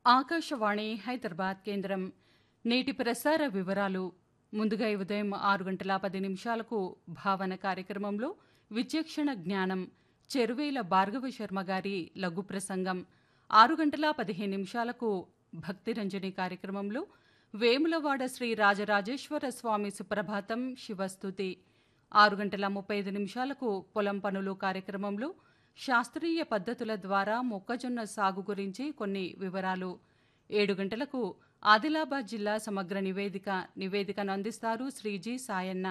ఆకాశవాణి హైదరాబాద్ కేంద్రం నేటి ప్రసార వివరాలు ముందుగా ఈ ఉదయం ఆరు గంటల పది నిమిషాలకు భావన కార్యక్రమంలో విచక్షణ జ్ఞానం చెరువేల భార్గవ శర్మ గారి లఘు ప్రసంగం ఆరు గంటల పదిహేను నిమిషాలకు భక్తిరంజని కార్యక్రమంలో వేములవాడ శ్రీ రాజరాజేశ్వర స్వామి సుప్రభాతం శివస్తుతి ఆరు గంటల ముప్పై ఐదు నిమిషాలకు పొలం పనులు కార్యక్రమంలో శాస్త్రీయ పద్ధతుల ద్వారా మొక్కజొన్న సాగు గురించి కొన్ని వివరాలు ఏడు గంటలకు ఆదిలాబాద్ జిల్లా సమగ్ర నివేదిక నివేదికను అందిస్తారు శ్రీజీ సాయన్న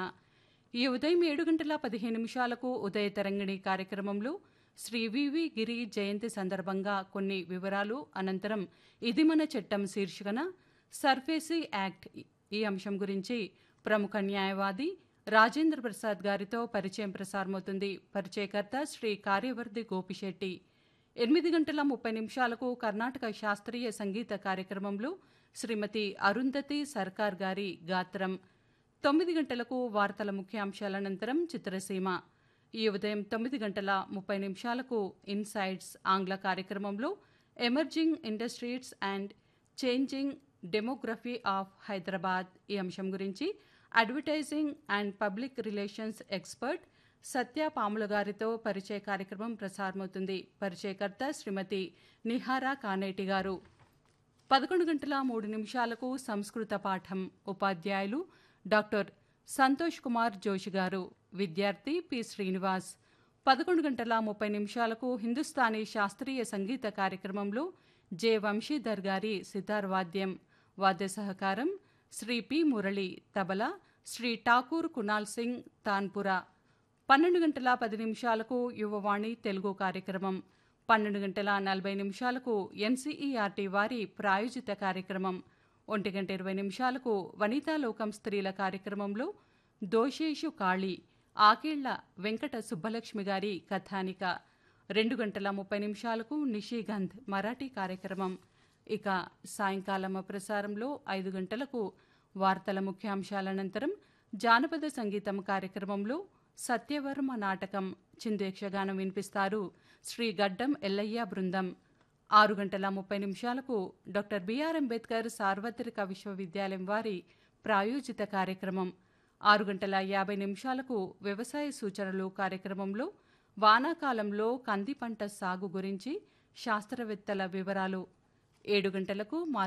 ఈ ఉదయం ఏడు గంటల పదిహేను నిమిషాలకు ఉదయ తరంగిణి కార్యక్రమంలో శ్రీ వివి గిరి జయంతి సందర్భంగా కొన్ని వివరాలు అనంతరం ఇది మన చట్టం శీర్షికన సర్ఫేసీ యాక్ట్ ఈ అంశం గురించి ప్రముఖ న్యాయవాది రాజేంద్ర ప్రసాద్ గారితో పరిచయం ప్రసారమవుతుంది పరిచయకర్త శ్రీ కార్యవర్ధి గోపిశెట్టి ఎనిమిది గంటల ముప్పై నిమిషాలకు కర్ణాటక శాస్త్రీయ సంగీత కార్యక్రమంలో శ్రీమతి అరుంధతి సర్కార్ గారి గాత్రం తొమ్మిది గంటలకు వార్తల ముఖ్యాంశాల అనంతరం చిత్రసీమ ఈ ఉదయం తొమ్మిది గంటల ముప్పై నిమిషాలకు ఇన్సైట్స్ ఆంగ్ల కార్యక్రమంలో emerging industries and changing demography of Hyderabad ఈ అంశం గురించి advertising and public relations expert Satya Pamula గారితో పరిచయ కార్యక్రమం ప్రసారమవుతుంది పరిచయకర్త శ్రీమతి నిహారా కానేటి గారు పదకొండు గంటల మూడు నిమిషాలకు సంస్కృత పాఠం ఉపాధ్యాయులు డాక్టర్ సంతోష్ కుమార్ జోషి గారు విద్యార్థి పి శ్రీనివాస్ పదకొండు గంటల ముప్పై నిమిషాలకు హిందుస్థానీ శాస్త్రీయ సంగీత కార్యక్రమంలో జె వంశీధర్ గారి సితార్ వాద్యం వాద్య సహకారం శ్రీ పి మురళి తబలా శ్రీ ఠాకూర్ కునాల్ సింగ్ తాన్పురా పన్నెండు గంటల పది నిమిషాలకు యువవాణి తెలుగు కార్యక్రమం పన్నెండు గంటల నలభై నిమిషాలకు ఎన్సీఈఆర్టీ వారి ప్రాయోజిత కార్యక్రమం ఒంటి గంట ఇరవై నిమిషాలకు వనితాలోకం స్త్రీల కార్యక్రమంలో దోషేషు కాళీ ఆకేళ్ల వెంకట సుబ్బలక్ష్మి గారి కథానిక రెండు గంటల ముప్పై నిమిషాలకు నిషిగంధ్ మరాఠీ కార్యక్రమం ఇక సాయంకాలం ప్రసారంలో ఐదు గంటలకు వార్తల ముఖ్యాంశాల అనంతరం జానపద సంగీతం కార్యక్రమంలో సత్యవర్మ నాటకం చిందేక్షగానం వినిపిస్తారు శ్రీ గడ్డం ఎల్లయ్య బృందం ఆరు గంటల ముప్పై నిమిషాలకు డాక్టర్ బిఆర్ అంబేద్కర్ సార్వత్రిక విశ్వవిద్యాలయం వారి ప్రాయోజిత కార్యక్రమం ఆరు గంటల యాభై నిమిషాలకు వ్యవసాయ సూచనలు కార్యక్రమంలో వానాకాలంలో కంది పంట సాగు గురించి శాస్త్రవేత్తల వివరాలు ఏడు గంటలకు